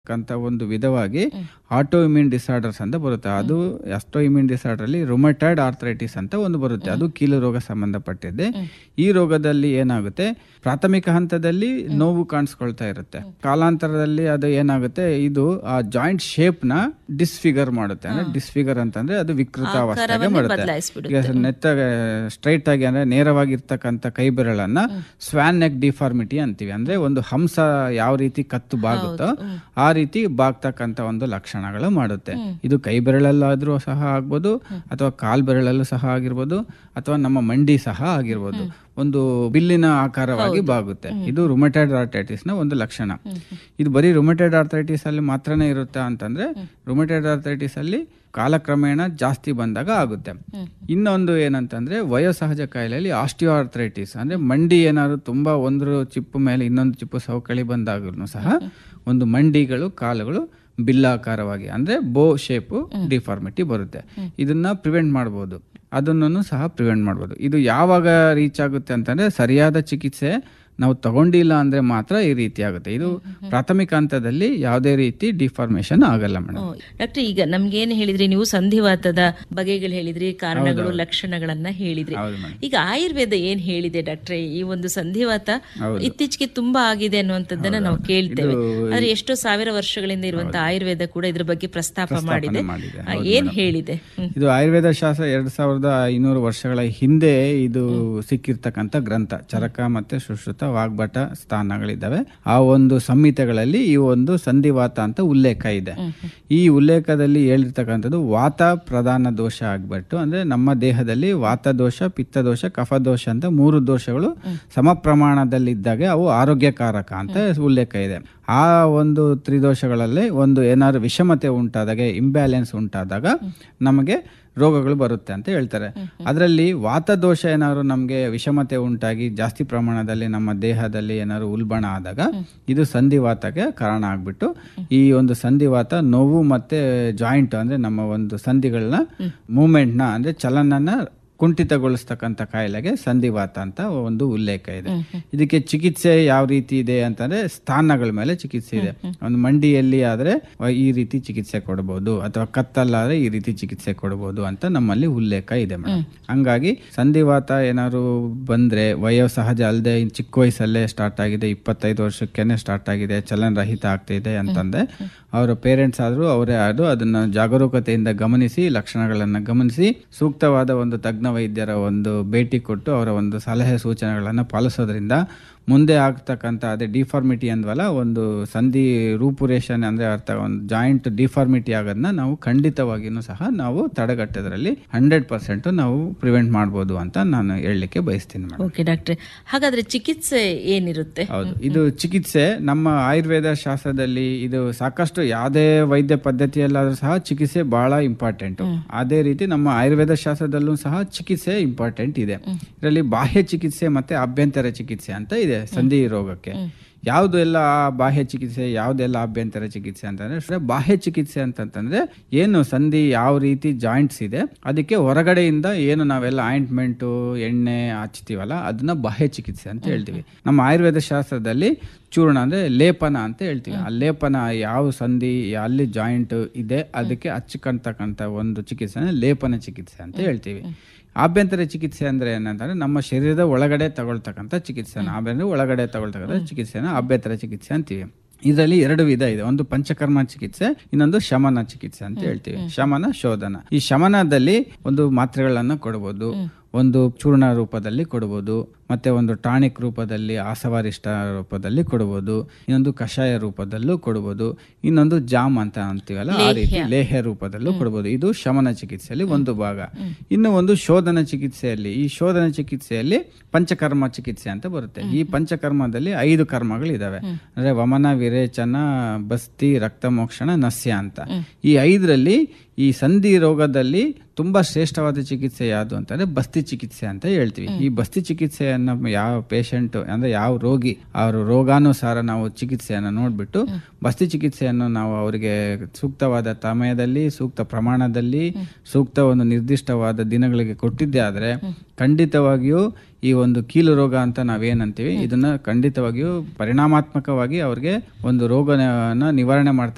ಕಂತ ಒಂದು ವಿಧವಾಗಿ ಆಟೋ ಇಮ್ಯೂನ್ ಡಿಸಾರ್ಡರ್ಸ್ ಅಂತ ಬರುತ್ತೆ ಅದು ಅಸ್ಟೋ ಇಮ್ಯೂನ್ ಡಿಸಾರ್ಡರ್ ಅಲ್ಲಿ ರೊಮಟೈಡ್ ಆರ್ಥರೈಟಿಸ್ ಅಂತ ಒಂದು ಬರುತ್ತೆ ಅದು ಕೀಲು ರೋಗ ಸಂಬಂಧಪಟ್ಟಿದೆ ಈ ರೋಗದಲ್ಲಿ ಏನಾಗುತ್ತೆ ಪ್ರಾಥಮಿಕ ಹಂತದಲ್ಲಿ ನೋವು ಕಾಣಿಸ್ಕೊಳ್ತಾ ಇರುತ್ತೆ ಕಾಲಾಂತರದಲ್ಲಿ ಅದು ಏನಾಗುತ್ತೆ ಇದು ಆ ಜಾಯಿಂಟ್ ಶೇಪ್ ನ ಡಿಸ್ಫಿಗರ್ ಮಾಡುತ್ತೆ ಅಂದ್ರೆ ಡಿಸ್ಫಿಗರ್ ಅಂತಂದ್ರೆ ಅದು ವಿಕೃತಾವಸ್ಥೆಗೆ ಆಕಾರವನ್ನೇ ಮಾಡುತ್ತೆ ಬದಲಾಯಿಸ್ಬಿಡುತ್ತೆ. ಈಗ ನೆತ್ತ ಸ್ಟ್ರೈಟ್ ಆಗಿ ಅಂದ್ರೆ ನೇರವಾಗಿರ್ತಕ್ಕಂಥ ಕೈ ಬೆರಳನ್ನ ಸ್ವಾನ್ ನೆಕ್ ಡಿಫಾರ್ಮಿಟಿ ಅಂತೀವಿ ಅಂದ್ರೆ ಒಂದು ಹಂಸ ಯಾವ ರೀತಿ ಕತ್ತು ಬಾಗುತ್ತೋ ಆ ರೀತಿ ಬಾಗ್ತಕ್ಕಂಥ ಒಂದು ಲಕ್ಷಣಗಳು ಮಾಡುತ್ತೆ ಇದು ಕೈ ಬೆರಳಲ್ಲಾದ್ರೂ ಸಹ ಆಗ್ಬೋದು ಅಥವಾ ಕಾಲ್ ಬೆರಳಲ್ಲೂ ಸಹ ಆಗಿರ್ಬೋದು ಅಥವಾ ನಮ್ಮ ಮಂಡಿ ಸಹ ಆಗಿರ್ಬೋದು ಒಂದು ಬಿಲ್ಲಿನ ಆಕಾರವಾಗಿ ಬಾಗುತ್ತೆ ಇದು ರುಮಟೈಡ್ ಆರ್ಥೈಟಿಸ್ ನ ಒಂದು ಲಕ್ಷಣ ಇದು ಬರೀ ರುಮಟೈಡ್ ಆರ್ಥೈಟಿಸ್ ಅಲ್ಲಿ ಮಾತ್ರನೇ ಇರುತ್ತಾ ಅಂತಂದ್ರೆ ರುಮಟೈಡ್ ಆರ್ಥೈಟಿಸ್ ಅಲ್ಲಿ ಕಾಲಕ್ರಮೇಣ ಜಾಸ್ತಿ ಬಂದಾಗ ಆಗುತ್ತೆ ಇನ್ನೊಂದು ಏನಂತಂದ್ರೆ ವಯೋಸಹಜ ಕಾಯಿಲೆಯಲ್ಲಿ ಆಸ್ಟಿಯೋ ಆರ್ಥರೈಟಿಸ್ ಅಂದ್ರೆ ಮಂಡಿ ಏನಾದ್ರು ತುಂಬಾ ಒಂದು ಚಿಪ್ಪು ಮೇಲೆ ಇನ್ನೊಂದು ಚಿಪ್ಪು ಸವಕಳಿ ಬಂದಾಗೂ ಸಹ ಒಂದು ಮಂಡಿಗಳು ಕಾಲುಗಳು ಬಿಲ್ಲಾಕಾರವಾಗಿ ಅಂದ್ರೆ ಬೋ ಶೇಪು ಡಿಫಾರ್ಮಿಟಿ ಬರುತ್ತೆ ಇದನ್ನ ಪ್ರಿವೆಂಟ್ ಮಾಡ್ಬೋದು ಅದನ್ನು ಸಹ ಪ್ರಿವೆಂಟ್ ಮಾಡ್ಬೋದು ಇದು ಯಾವಾಗ ರೀಚ್ ಆಗುತ್ತೆ ಅಂತಂದ್ರೆ ಸರಿಯಾದ ಚಿಕಿತ್ಸೆ ನಾವು ತಗೊಂಡಿಲ್ಲ ಅಂದ್ರೆ ಮಾತ್ರ ಈ ರೀತಿ ಆಗುತ್ತೆ ಇದು ಪ್ರಾಥಮಿಕ ಹಂತದಲ್ಲಿ ಯಾವುದೇ ರೀತಿ ಡಿಫಾರ್ಮೇಶನ್ ಆಗಲ್ಲ ಮೇಡಮ್ ಡಾಕ್ಟರ್ ಈಗ ನಮ್ಗೇನ್ ಹೇಳಿದ್ರಿ ನೀವು ಸಂಧಿವಾತದ ಬಗೆಗಳು ಹೇಳಿದ್ರಿ ಕಾರಣಗಳು ಲಕ್ಷಣಗಳನ್ನ ಹೇಳಿದ್ರಿ ಹೌದು ಮೇಡಮ್ ಈಗ ಆಯುರ್ವೇದ ಏನ್ ಹೇಳಿದೆ ಡಾಕ್ಟ್ರೆ ಈ ಒಂದು ಸಂಧಿವಾತ ಇತ್ತೀಚೆಗೆ ತುಂಬಾ ಆಗಿದೆ ಅನ್ನುವಂಥದ್ದನ್ನ ನಾವು ಕೇಳ್ತೇವೆ ಆದ್ರೆ ಎಷ್ಟೋ ಸಾವಿರ ವರ್ಷಗಳಿಂದ ಇರುವಂತ ಆಯುರ್ವೇದ ಕೂಡ ಇದ್ರ ಬಗ್ಗೆ ಪ್ರಸ್ತಾಪ ಮಾಡಿದೆ ಮಾಡಿದೆ. ಆ, ಏನ್ ಹೇಳಿದೆ ಹ್ಮ್. ಇದು ಆಯುರ್ವೇದ ಶಾಸ್ತ್ರ ಎರಡ್ ಸಾವಿರದ ಐನೂರು ವರ್ಷಗಳ ಹಿಂದೆ ಇದು ಸಿಕ್ಕಿರ್ತಕ್ಕಂಥ ಗ್ರಂಥ ಚರಕ ಮತ್ತೆ ಸುಶ್ರುತ ವಾಗ್ಭಟ ಸ್ಥಾನಗಳಿದ್ದಾವೆ ಆ ಒಂದು ಸಂಹಿತೆಗಳಲ್ಲಿ ಈ ಒಂದು ಸಂಧಿವಾತ ಅಂತ ಉಲ್ಲೇಖ ಇದೆ ಈ ಉಲ್ಲೇಖದಲ್ಲಿ ಹೇಳಿರ್ತಕ್ಕಂಥದ್ದು ವಾತ ಪ್ರಧಾನ ದೋಷ ಆಗ್ಬಿಟ್ಟು ಅಂದ್ರೆ ನಮ್ಮ ದೇಹದಲ್ಲಿ ವಾತ ದೋಷ ಪಿತ್ತ ದೋಷ ಕಫ ದೋಷ ಅಂತ ಮೂರು ದೋಷಗಳು ಸಮ ಪ್ರಮಾಣದಲ್ಲಿದ್ದಾಗ ಅವು ಆರೋಗ್ಯಕಾರಕ ಅಂತ ಉಲ್ಲೇಖ ಇದೆ ಆ ಒಂದು ತ್ರಿದೋಷಗಳಲ್ಲಿ ಒಂದು ಏನಾದ್ರು ವಿಷಮತೆ ಉಂಟಾದಾಗ ಇಂಬ್ಯಾಲೆನ್ಸ್ ಉಂಟಾದಾಗ ನಮಗೆ ರೋಗಗಳು ಬರುತ್ತೆ ಅಂತ ಹೇಳ್ತಾರೆ ಅದರಲ್ಲಿ ವಾತದೋಷ ಏನಾದ್ರು ನಮಗೆ ವಿಷಮತೆ ಉಂಟಾಗಿ ಜಾಸ್ತಿ ಪ್ರಮಾಣದಲ್ಲಿ ನಮ್ಮ ದೇಹದಲ್ಲಿ ಏನಾದ್ರು ಉಲ್ಬಣ ಆದಾಗ ಇದು ಸಂಧಿವಾತಕ್ಕೆ ಕಾರಣ ಆಗ್ಬಿಟ್ಟು ಈ ಒಂದು ಸಂಧಿವಾತ ನೋವು ಮತ್ತೆ ಜಾಯಿಂಟ್ ಅಂದ್ರೆ ನಮ್ಮ ಒಂದು ಸಂಧಿಗಳನ್ನ ಮೂವ್ಮೆಂಟ್ನ ಅಂದ್ರೆ ಚಲನನ ಕುಂಠಿತಗೊಳಿಸ್ತಕ್ಕಂಥ ಕಾಯಿಲೆಗೆ ಸಂಧಿವಾತ ಅಂತ ಒಂದು ಉಲ್ಲೇಖ ಇದೆ ಇದಕ್ಕೆ ಚಿಕಿತ್ಸೆ ಯಾವ ರೀತಿ ಇದೆ ಅಂತಂದ್ರೆ ಸ್ಥಾನಗಳ ಮೇಲೆ ಚಿಕಿತ್ಸೆ ಇದೆ ಒಂದು ಮಂಡಿಯಲ್ಲಿ ಆದ್ರೆ ಈ ರೀತಿ ಚಿಕಿತ್ಸೆ ಕೊಡಬಹುದು ಅಥವಾ ಕತ್ತಲ್ಲಾದ್ರೆ ಈ ರೀತಿ ಚಿಕಿತ್ಸೆ ಕೊಡಬಹುದು ಅಂತ ನಮ್ಮಲ್ಲಿ ಉಲ್ಲೇಖ ಇದೆ ಮೇಡಮ್ ಹಂಗಾಗಿ ಸಂಧಿವಾತ ಏನಾದ್ರು ಬಂದ್ರೆ ವಯೋಸಹಜ ಅಲ್ಲದೆ ಚಿಕ್ಕ ವಯಸ್ಸಲ್ಲೇ ಸ್ಟಾರ್ಟ್ ಆಗಿದೆ ಇಪ್ಪತ್ತೈದು ವರ್ಷಕ್ಕೇನೆ ಸ್ಟಾರ್ಟ್ ಆಗಿದೆ ಚಲನ ರಹಿತ ಆಗ್ತಾ ಇದೆ ಅಂತಂದ್ರೆ ಅವರ ಪೇರೆಂಟ್ಸ್ ಆದ್ರೂ ಅವರೇ ಆದ್ರೂ ಅದನ್ನ ಜಾಗರೂಕತೆಯಿಂದ ಗಮನಿಸಿ ಲಕ್ಷಣಗಳನ್ನ ಗಮನಿಸಿ ಸೂಕ್ತವಾದ ಒಂದು ತಜ್ಞ ವೈದ್ಯರ ಒಂದು ಭೇಟಿ ಕೊಟ್ಟು ಅವರ ಒಂದು ಸಲಹೆ ಸೂಚನೆಗಳನ್ನು ಪಾಲಿಸೋದ್ರಿಂದ ಮುಂದೆ ಆಗ್ತಕ್ಕಂಥ ಅದೇ ಡಿಫಾರ್ಮಿಟಿ ಅಂದ್ವಲ್ಲ ಒಂದು ಸಂಧಿ ರೂಪುರೇಷಣೆ ಅಂದ್ರೆ ಅರ್ಥ ಒಂದು ಜಾಯಿಂಟ್ ಡಿಫಾರ್ಮಿಟಿ ಆಗೋದನ್ನ ನಾವು ಖಂಡಿತವಾಗಿಯೂ ಸಹ ನಾವು ತಡೆಗಟ್ಟೋದ್ರಲ್ಲಿ ಹಂಡ್ರೆಡ್ ಪರ್ಸೆಂಟ್ ನಾವು ಪ್ರಿವೆಂಟ್ ಮಾಡ್ಬೋದು ಅಂತ ನಾನು ಹೇಳಲಿಕ್ಕೆ ಬಯಸ್ತೀನಿ ಮೇಡಮ್ ಓಕೆ ಡಾಕ್ಟ್ರೆ ಹಾಗಾದ್ರೆ ಚಿಕಿತ್ಸೆ ಏನಿರುತ್ತೆ ಹೌದು ಇದು ಚಿಕಿತ್ಸೆ ನಮ್ಮ ಆಯುರ್ವೇದ ಶಾಸ್ತ್ರದಲ್ಲಿ ಇದು ಸಾಕಷ್ಟು ಯಾವುದೇ ವೈದ್ಯ ಪದ್ಧತಿಯಲ್ಲಾದ್ರೂ ಸಹ ಚಿಕಿತ್ಸೆ ಬಹಳ ಇಂಪಾರ್ಟೆಂಟ್ ಅದೇ ರೀತಿ ನಮ್ಮ ಆಯುರ್ವೇದ ಶಾಸ್ತ್ರದಲ್ಲೂ ಸಹ ಚಿಕಿತ್ಸೆ ಇಂಪಾರ್ಟೆಂಟ್ ಇದೆ ಇದರಲ್ಲಿ ಬಾಹ್ಯ ಚಿಕಿತ್ಸೆ ಮತ್ತೆ ಅಭ್ಯಂತರ ಚಿಕಿತ್ಸೆ ಅಂತ ಇದೆ ಸಂಧಿ ರೋಗಕ್ಕೆ ಯಾವ್ದು ಎಲ್ಲ ಬಾಹ್ಯ ಚಿಕಿತ್ಸೆ ಯಾವ್ದೆಲ್ಲ ಅಭ್ಯಂತರ ಚಿಕಿತ್ಸೆ ಅಂತಂದ್ರೆ ಬಾಹ್ಯ ಚಿಕಿತ್ಸೆ ಅಂತಂತಂದ್ರೆ ಏನು ಸಂಧಿ ಯಾವ ರೀತಿ ಜಾಯಿಂಟ್ಸ್ ಇದೆ ಅದಕ್ಕೆ ಹೊರಗಡೆಯಿಂದ ಏನು ನಾವೆಲ್ಲ ಆಯಿಂಟ್ಮೆಂಟು ಎಣ್ಣೆ ಹಚ್ತೀವಲ್ಲ ಅದನ್ನ ಬಾಹ್ಯ ಚಿಕಿತ್ಸೆ ಅಂತ ಹೇಳ್ತೀವಿ ನಮ್ಮ ಆಯುರ್ವೇದ ಶಾಸ್ತ್ರದಲ್ಲಿ ಚೂರ್ಣ ಅಂದ್ರೆ ಲೇಪನ ಅಂತ ಹೇಳ್ತೀವಿ ಆ ಲೇಪನ ಯಾವ ಸಂಧಿ ಅಲ್ಲಿ ಜಾಯಿಂಟ್ ಇದೆ ಅದಕ್ಕೆ ಹಚ್ಚಿಕೊಳ್ತಕ್ಕಂಥ ಒಂದು ಚಿಕಿತ್ಸೆನ ಲೇಪನ ಚಿಕಿತ್ಸೆ ಅಂತ ಹೇಳ್ತೀವಿ ಆಭ್ಯಂತರ ಚಿಕಿತ್ಸೆ ಅಂದ್ರೆ ಏನಂತಂದ್ರೆ ನಮ್ಮ ಶರೀರದ ಒಳಗಡೆ ತಗೊಳ್ತಕ್ಕಂಥ ಚಿಕಿತ್ಸೆನ ಆಭ್ಯಂತರ ಒಳಗಡೆ ತಗೊಳ್ತಕ್ಕಂಥ ಚಿಕಿತ್ಸೆನ ಆಭ್ಯಂತರ ಚಿಕಿತ್ಸೆ ಅಂತೀವಿ ಇದರಲ್ಲಿ ಎರಡು ವಿಧ ಇದೆ ಒಂದು ಪಂಚಕರ್ಮ ಚಿಕಿತ್ಸೆ ಇನ್ನೊಂದು ಶಮನ ಚಿಕಿತ್ಸೆ ಅಂತ ಹೇಳ್ತೀವಿ ಶಮನ ಶೋಧನ ಈ ಶಮನದಲ್ಲಿ ಒಂದು ಮಾತ್ರೆಗಳನ್ನ ಕೊಡಬಹುದು ಒಂದು ಚೂರ್ಣ ರೂಪದಲ್ಲಿ ಕೊಡಬಹುದು ಮತ್ತೆ ಒಂದು ಟಾನಿಕ್ ರೂಪದಲ್ಲಿ ಆಸವಾರಿಷ್ಟ ರೂಪದಲ್ಲಿ ಕೊಡಬಹುದು ಇನ್ನೊಂದು ಕಷಾಯ ರೂಪದಲ್ಲೂ ಕೊಡಬಹುದು ಇನ್ನೊಂದು ಜಾಮ್ ಅಂತ ಅಂತೀವಲ್ಲ ಆ ರೀತಿ ಲೇಹ್ಯ ರೂಪದಲ್ಲೂ ಕೊಡಬಹುದು ಇದು ಶಮನ ಚಿಕಿತ್ಸೆಯಲ್ಲಿ ಒಂದು ಭಾಗ ಇನ್ನು ಒಂದು ಶೋಧನ ಚಿಕಿತ್ಸೆಯಲ್ಲಿ ಈ ಶೋಧನ ಚಿಕಿತ್ಸೆಯಲ್ಲಿ ಪಂಚಕರ್ಮ ಚಿಕಿತ್ಸೆ ಅಂತ ಬರುತ್ತೆ ಈ ಪಂಚಕರ್ಮದಲ್ಲಿ ಐದು ಕರ್ಮಗಳಿದಾವೆ ಅಂದ್ರೆ ವಮನ ವಿರೇಚನ ಬಸ್ತಿ ರಕ್ತಮೋಕ್ಷಣ ನಸ್ಯ ಅಂತ ಈ ಐದರಲ್ಲಿ ಈ ಸಂಧಿ ರೋಗದಲ್ಲಿ ತುಂಬಾ ಶ್ರೇಷ್ಠವಾದ ಚಿಕಿತ್ಸೆ ಯಾವುದು ಅಂತಂದ್ರೆ ಬಸ್ತಿ ಚಿಕಿತ್ಸೆ ಅಂತ ಹೇಳ್ತೀವಿ ಈ ಬಸ್ತಿ ಚಿಕಿತ್ಸೆಯನ್ನ ಯಾವ ಪೇಷಂಟ್ ಅಂದ್ರೆ ಯಾವ ರೋಗಿ ಅವ್ರ ರೋಗಾನುಸಾರ ನಾವು ಚಿಕಿತ್ಸೆಯನ್ನ ನೋಡ್ಬಿಟ್ಟು ಬಸ್ತಿ ಚಿಕಿತ್ಸೆಯನ್ನು ನಾವು ಅವರಿಗೆ ಸೂಕ್ತವಾದ ಸಮಯದಲ್ಲಿ ಸೂಕ್ತ ಪ್ರಮಾಣದಲ್ಲಿ ಸೂಕ್ತ ಒಂದು ನಿರ್ದಿಷ್ಟವಾದ ದಿನಗಳಿಗೆ ಕೊಟ್ಟಿದ್ದೆ ಆದ್ರೆ ಖಂಡಿತವಾಗಿಯೂ ಈ ಒಂದು ಕೀಲು ರೋಗ ಅಂತ ನಾವೇನಂತೀವಿ ಇದನ್ನ ಖಂಡಿತವಾಗಿಯೂ ಪರಿಣಾಮಾತ್ಮಕವಾಗಿ ಅವ್ರಿಗೆ ಒಂದು ರೋಗನ ನಿವಾರಣೆ ಮಾಡ್ತಾ